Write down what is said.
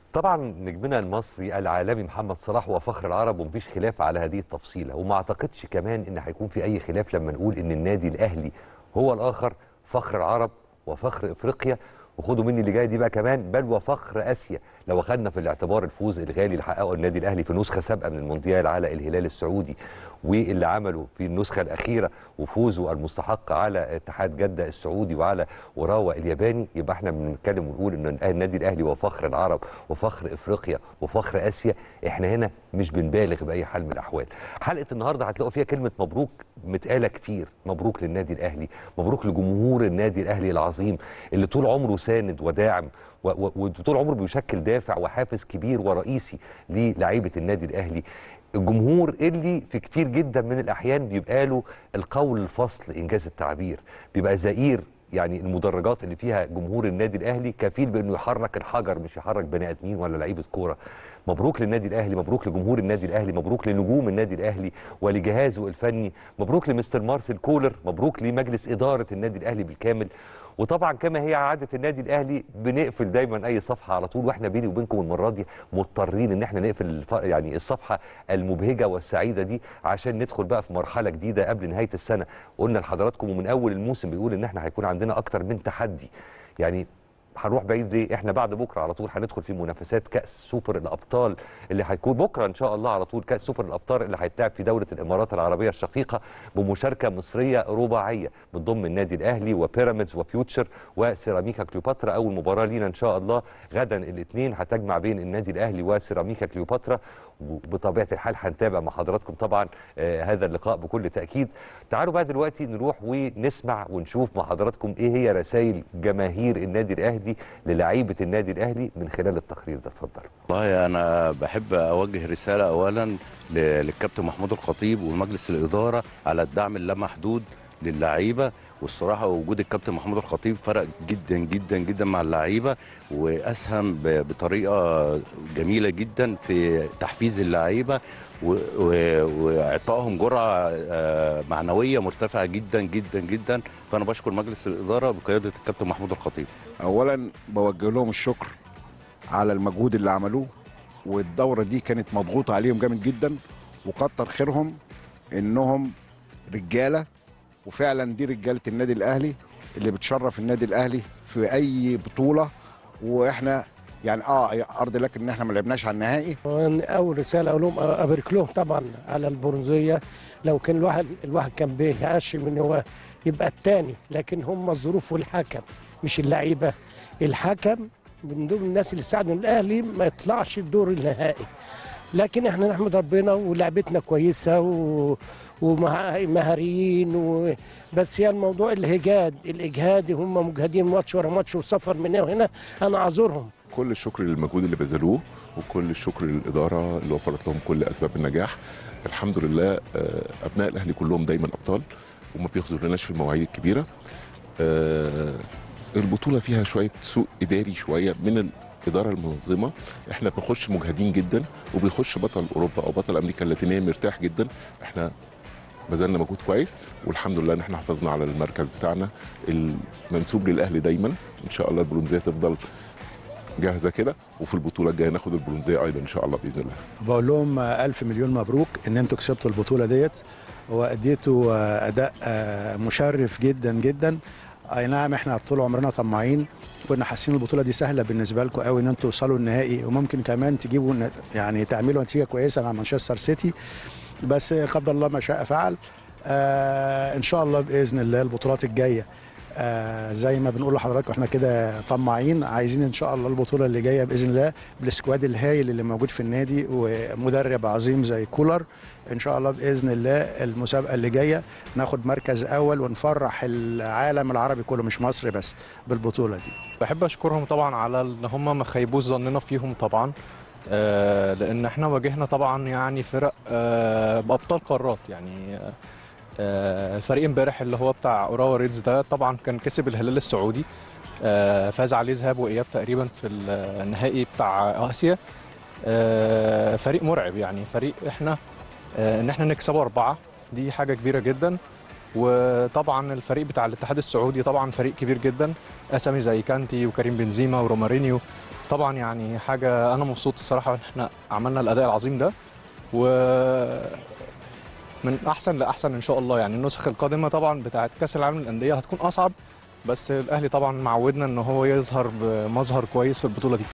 طبعا نجمنا المصري العالمي محمد صلاح هو فخر العرب ومفيش خلاف على هذه التفصيله وما اعتقدش كمان ان هيكون في اي خلاف لما نقول ان النادي الاهلي هو الاخر فخر العرب وفخر افريقيا وخدوا مني اللي جايه دي بقى كمان بل وفخر اسيا لو اخذنا في الاعتبار الفوز الغالي اللي حققه النادي الاهلي في نسخه سابقه من المونديال على الهلال السعودي واللي عمله في النسخه الاخيره وفوزه المستحق على اتحاد جده السعودي وعلى وراوا الياباني يبقى احنا بنتكلم ونقول ان النادي الاهلي هو فخر العرب وفخر افريقيا وفخر اسيا احنا هنا مش بنبالغ باي حال من الاحوال حلقه النهارده هتلاقوا فيها كلمه مبروك متقاله كتير مبروك للنادي الاهلي مبروك لجمهور النادي الاهلي العظيم اللي طول عمره ساند وداعم وطول عمره بيشكل دافع وحافز كبير ورئيسي للعيبه النادي الاهلي الجمهور اللي في كتير جدا من الاحيان بيبقى له القول الفصل انجاز التعبير بيبقى زئير يعني المدرجات اللي فيها جمهور النادي الاهلي كفيل بانه يحرك الحجر مش يحرك بني ادمين ولا لعيبه كوره مبروك للنادي الاهلي مبروك لجمهور النادي الاهلي مبروك لنجوم النادي الاهلي ولجهازه الفني مبروك لمستر مارسيل كولر مبروك لمجلس اداره النادي الاهلي بالكامل وطبعا كما هي عاده النادي الاهلي بنقفل دايما اي صفحه على طول واحنا بيني وبينكم المره دي مضطرين ان احنا نقفل الف... يعني الصفحه المبهجه والسعيده دي عشان ندخل بقى في مرحله جديده قبل نهايه السنه قلنا لحضراتكم ومن اول الموسم بيقول ان احنا هيكون عندنا اكتر من تحدي يعني هنروح بعيد ليه؟ احنا بعد بكره على طول هندخل في منافسات كاس سوبر الابطال اللي هيكون بكره ان شاء الله على طول كاس سوبر الابطال اللي هيتلعب في دوله الامارات العربيه الشقيقه بمشاركه مصريه رباعيه بتضم النادي الاهلي وبيراميدز وفيوتشر وسيراميكا كليوباترا اول مباراه لينا ان شاء الله غدا الاثنين هتجمع بين النادي الاهلي وسيراميكا كليوباترا وبطبيعه الحال هنتابع مع حضراتكم طبعا آه هذا اللقاء بكل تاكيد تعالوا بقى دلوقتي نروح ونسمع ونشوف مع حضراتكم ايه هي رسائل جماهير النادي الاهلي للعيبه النادي الاهلي من خلال التقرير ده اتفضل والله انا بحب اوجه رساله اولا للكابتن محمود الخطيب ومجلس الاداره على الدعم اللامحدود للعيبه والصراحه وجود الكابتن محمود الخطيب فرق جدا جدا جدا مع اللعيبه واسهم بطريقه جميله جدا في تحفيز اللعيبه واعطائهم جرعه معنويه مرتفعه جدا جدا جدا فانا بشكر مجلس الاداره بقياده الكابتن محمود الخطيب اولا بوجه لهم الشكر على المجهود اللي عملوه والدوره دي كانت مضغوطه عليهم جامد جدا وكتر خيرهم انهم رجاله وفعلا دي رجاله النادي الاهلي اللي بتشرف النادي الاهلي في اي بطوله واحنا يعني اه ارض لك ان احنا ما لعبناش على النهائي اول رساله اقول لهم ابارك لهم طبعا على البرونزيه لو كان الواحد الواحد كان بيعشم ان هو يبقى الثاني لكن هم الظروف والحكم مش اللعيبه الحكم من دول الناس اللي ساعدوا الاهلي ما يطلعش الدور النهائي لكن احنا نحمد ربنا ولعبتنا كويسه و... ومهاريين و... بس هي الموضوع الهجاد الاجهاد هم مجهدين ماتش ورا ماتش وسفر من هنا وهنا انا اعذرهم كل الشكر للمجهود اللي بذلوه وكل الشكر للاداره اللي وفرت لهم كل اسباب النجاح الحمد لله ابناء الاهلي كلهم دايما ابطال وما بيخذلوناش في المواعيد الكبيره البطوله فيها شويه سوء اداري شويه من الاداره المنظمه احنا بنخش مجهدين جدا وبيخش بطل اوروبا او بطل امريكا اللاتينيه مرتاح جدا احنا بذلنا مجهود كويس والحمد لله ان احنا حافظنا على المركز بتاعنا المنسوب للاهلي دايما ان شاء الله البرونزيه تفضل جاهزه كده وفي البطوله الجايه ناخد البرونزيه ايضا ان شاء الله باذن الله بقول لهم الف مليون مبروك ان انتوا كسبتوا البطوله ديت واديتوا اداء مشرف جدا جدا اي نعم احنا طول عمرنا طماعين كنا حاسين البطوله دي سهله بالنسبه لكم قوي ان انتوا توصلوا النهائي وممكن كمان تجيبوا يعني تعملوا نتيجه كويسه مع مانشستر سيتي بس قدر الله ما شاء فعل آه ان شاء الله باذن الله البطولات الجايه آه زي ما بنقول لحضراتكم احنا كده طماعين عايزين ان شاء الله البطوله اللي جايه باذن الله بالسكواد الهايل اللي موجود في النادي ومدرب عظيم زي كولر ان شاء الله باذن الله المسابقه اللي جايه ناخد مركز اول ونفرح العالم العربي كله مش مصر بس بالبطوله دي بحب اشكرهم طبعا على ان هم ما خيبوش ظننا فيهم طبعا آه لان احنا واجهنا طبعا يعني فرق آه بابطال قارات يعني آه فريق امبارح اللي هو بتاع اوراوا ريدز ده طبعا كان كسب الهلال السعودي فاز عليه ذهاب واياب تقريبا في النهائي بتاع اسيا فريق مرعب يعني فريق احنا ان احنا نكسبه اربعه دي حاجه كبيره جدا وطبعا الفريق بتاع الاتحاد السعودي طبعا فريق كبير جدا اسامي زي كانتي وكريم بنزيما ورومارينيو طبعا يعني حاجه انا مبسوط الصراحه ان احنا عملنا الاداء العظيم ده و من احسن لاحسن ان شاء الله يعني النسخ القادمه طبعا بتاعه كاس العالم للانديه هتكون اصعب بس الاهلي طبعا معودنا ان هو يظهر بمظهر كويس في البطوله دي